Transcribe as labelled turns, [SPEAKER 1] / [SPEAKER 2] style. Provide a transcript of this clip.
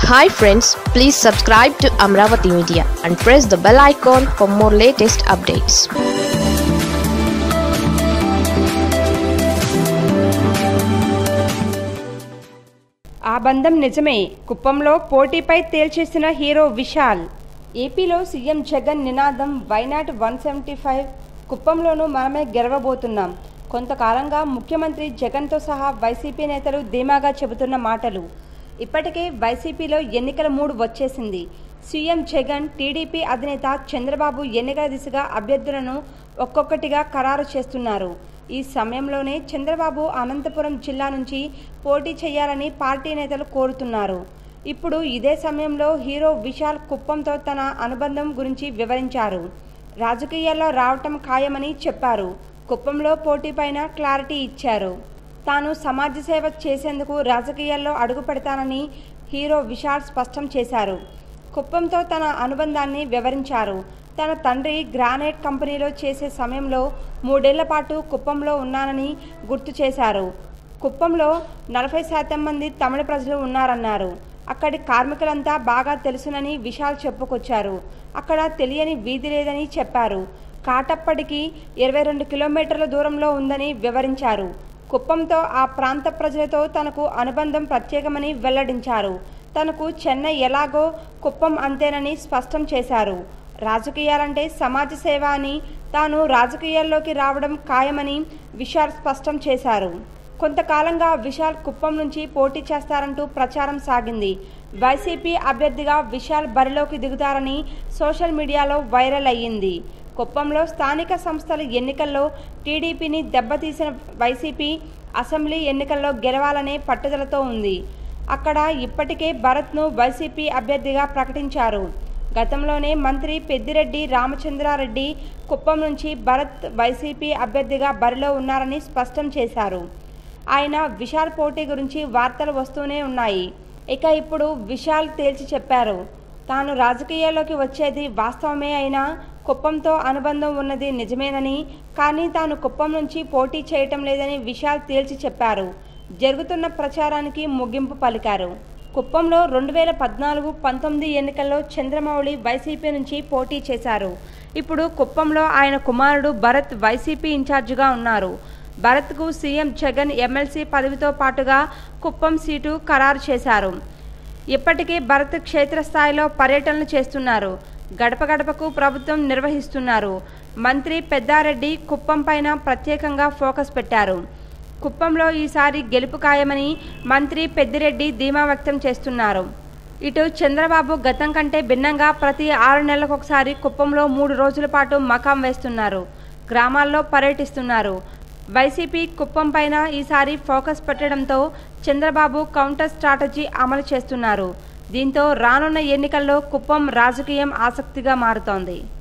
[SPEAKER 1] hi friends please subscribe to Amaravati media and press the bell icon for more latest updates
[SPEAKER 2] ఆ బంధం నిజమే కుప్పంలో పోటీపై తేల్చేసిన hero Vishal ఏపీలో CM Jagan నినాదం వైనాట్ వన్ సెవెంటీ ఫైవ్ కుప్పంలోనూ మనమే గెలవబోతున్నాం కొంతకాలంగా ముఖ్యమంత్రి జగన్తో సహా వైసీపీ నేతలు ధీమాగా చెబుతున్న మాటలు ఇప్పటికే వైసీపీలో ఎన్నికల మూడు వచ్చేసింది సీఎం జగన్ టీడీపీ అధినేత చంద్రబాబు ఎన్నికల దిశగా అభ్యర్థులను ఒక్కొక్కటిగా ఖరారు చేస్తున్నారు ఈ సమయంలోనే చంద్రబాబు అనంతపురం జిల్లా నుంచి పోటీ చేయాలని పార్టీ నేతలు కోరుతున్నారు ఇప్పుడు ఇదే సమయంలో హీరో విశాల్ కుప్పంతో తన అనుబంధం గురించి వివరించారు రాజకీయాల్లో రావటం ఖాయమని చెప్పారు కుప్పంలో పోటీపైన క్లారిటీ ఇచ్చారు తాను సమాజ సేవ చేసేందుకు రాజకీయాల్లో అడుగు పెడతానని హీరో విశాల్ స్పష్టం చేశారు కుప్పంతో తన అనుబంధాన్ని వివరించారు తన తండ్రి గ్రానైట్ కంపెనీలో చేసే సమయంలో మూడేళ్ల పాటు కుప్పంలో ఉన్నానని గుర్తు చేశారు కుప్పంలో నలభై శాతం మంది తమిళ ప్రజలు ఉన్నారన్నారు అక్కడి కార్మికులంతా బాగా తెలుసునని విశాల్ చెప్పుకొచ్చారు అక్కడ తెలియని వీధి లేదని చెప్పారు కాటప్పటికి ఇరవై రెండు కిలోమీటర్ల దూరంలో ఉందని వివరించారు కుప్పంతో ఆ ప్రాంత ప్రజలతో తనకు అనుబంధం ప్రత్యేకమని వెల్లడించారు తనకు చెన్నై ఎలాగో కుప్పం అంతేనని స్పష్టం చేశారు రాజకీయాలంటే సమాజ సేవ అని తాను రాజకీయాల్లోకి రావడం ఖాయమని విశాల్ స్పష్టం చేశారు కొంతకాలంగా విశాల్ కుప్పం నుంచి పోటీ చేస్తారంటూ ప్రచారం సాగింది వైసీపీ అభ్యర్థిగా విశాల్ బరిలోకి దిగుతారని సోషల్ మీడియాలో వైరల్ అయ్యింది కుప్పంలో స్థానిక సంస్థల ఎన్నికల్లో టీడీపీని దెబ్బతీసిన వైసీపీ అసెంబ్లీ ఎన్నికల్లో గెలవాలనే పట్టుదలతో ఉంది అక్కడ ఇప్పటికే భరత్ను వైసీపీ అభ్యర్థిగా ప్రకటించారు గతంలోనే మంత్రి పెద్దిరెడ్డి రామచంద్రారెడ్డి కుప్పం నుంచి భరత్ వైసీపీ అభ్యర్థిగా బరిలో ఉన్నారని స్పష్టం చేశారు ఆయన విశాల్ పోటీ గురించి వార్తలు వస్తూనే ఉన్నాయి ఇక ఇప్పుడు విశాల్ తేల్చి చెప్పారు తాను రాజకీయాల్లోకి వచ్చేది వాస్తవమే అయినా కుప్పంతో అనుబంధం ఉన్నది నిజమేనని కానీ తాను కుప్పం నుంచి పోటీ చేయటం లేదని విశాల్ తేల్చి చెప్పారు జరుగుతున్న ప్రచారానికి ముగింపు పలికారు కుప్పంలో రెండు వేల పద్నాలుగు పంతొమ్మిది ఎన్నికల్లో చంద్రమౌళి వైసీపీ నుంచి పోటీ చేశారు ఇప్పుడు కుప్పంలో ఆయన కుమారుడు భరత్ వైసీపీ ఇన్ఛార్జిగా ఉన్నారు భరత్కు సీఎం జగన్ ఎమ్మెల్సీ పదవితో పాటుగా కుప్పం సీటు ఖరారు చేశారు ఇప్పటికే భరత్ క్షేత్రస్థాయిలో పర్యటనలు చేస్తున్నారు గడప గడపకు ప్రభుత్వం నిర్వహిస్తున్నారు మంత్రి పెద్దారెడ్డి కుప్పం పైన ప్రత్యేకంగా ఫోకస్ పెట్టారు కుప్పంలో ఈసారి గెలుపు ఖాయమని మంత్రి పెద్దిరెడ్డి ధీమా వ్యక్తం చేస్తున్నారు ఇటు చంద్రబాబు గతం కంటే భిన్నంగా ప్రతి ఆరు నెలలకు ఒకసారి కుప్పంలో మూడు రోజుల పాటు మకాం వేస్తున్నారు గ్రామాల్లో పర్యటిస్తున్నారు వైసీపీ కుప్పం పైన ఈసారి ఫోకస్ పెట్టడంతో చంద్రబాబు కౌంటర్ స్ట్రాటజీ అమలు చేస్తున్నారు దీంతో రానున్న ఎన్నికల్లో కుప్పం రాజకీయం ఆసక్తిగా మారుతోంది